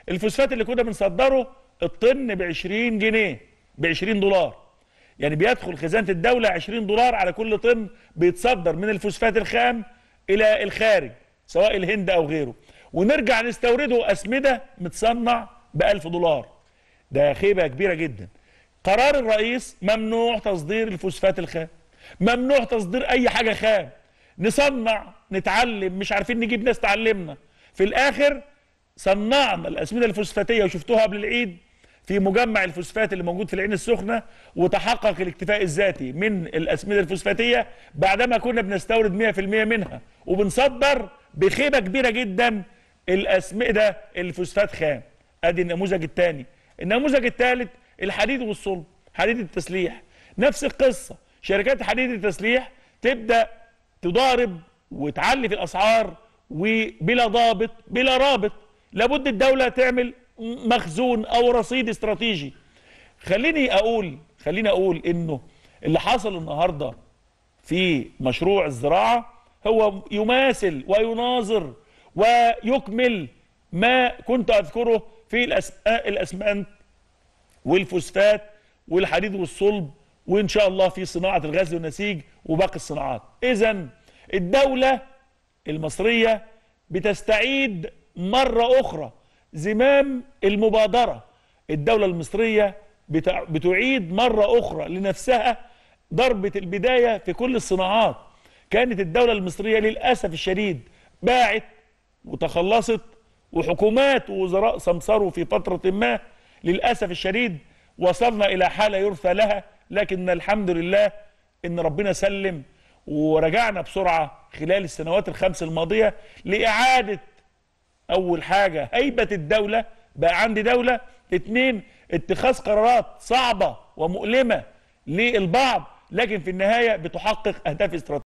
الفوسفات اللي كنا بنصدره الطن ب 20 جنيه ب 20 دولار يعني بيدخل خزانه الدوله 20 دولار على كل طن بيتصدر من الفوسفات الخام الى الخارج سواء الهند او غيره ونرجع نستورده اسمده متصنع ب 1000 دولار ده خيبه كبيره جدا قرار الرئيس ممنوع تصدير الفوسفات الخام ممنوع تصدير اي حاجه خام نصنع نتعلم مش عارفين نجيب ناس تعلمنا في الاخر صنعنا الاسمده الفوسفاتيه وشفتوها قبل العيد في مجمع الفوسفات اللي موجود في العين السخنه وتحقق الاكتفاء الذاتي من الاسمده الفوسفاتيه بعدما كنا بنستورد 100% منها وبنصدر بخيبه كبيره جدا الاسمده الفوسفات خام ادي النموذج الثاني النموذج الثالث الحديد والصلب حديد التسليح نفس القصه شركات حديد التسليح تبدا تضارب وتعلي في الاسعار وبلا ضابط بلا رابط لابد الدوله تعمل مخزون او رصيد استراتيجي خليني اقول خليني اقول انه اللي حصل النهارده في مشروع الزراعه هو يماثل ويناظر ويكمل ما كنت اذكره في الأسماء الاسمنت والفوسفات والحديد والصلب وان شاء الله في صناعه الغزل والنسيج وباقي الصناعات اذا الدوله المصريه بتستعيد مره اخرى زمام المبادره الدوله المصريه بتع- بتعيد مره اخرى لنفسها ضربه البدايه في كل الصناعات كانت الدوله المصريه للاسف الشديد باعت وتخلصت وحكومات ووزراء سمسروا في فتره ما للاسف الشديد وصلنا الى حاله يرثى لها لكن الحمد لله ان ربنا سلم ورجعنا بسرعه خلال السنوات الخمس الماضيه لاعاده اول حاجه هيبه الدوله بقى عندي دوله اتنين اتخاذ قرارات صعبه ومؤلمه للبعض لكن في النهايه بتحقق اهداف استراتيجيه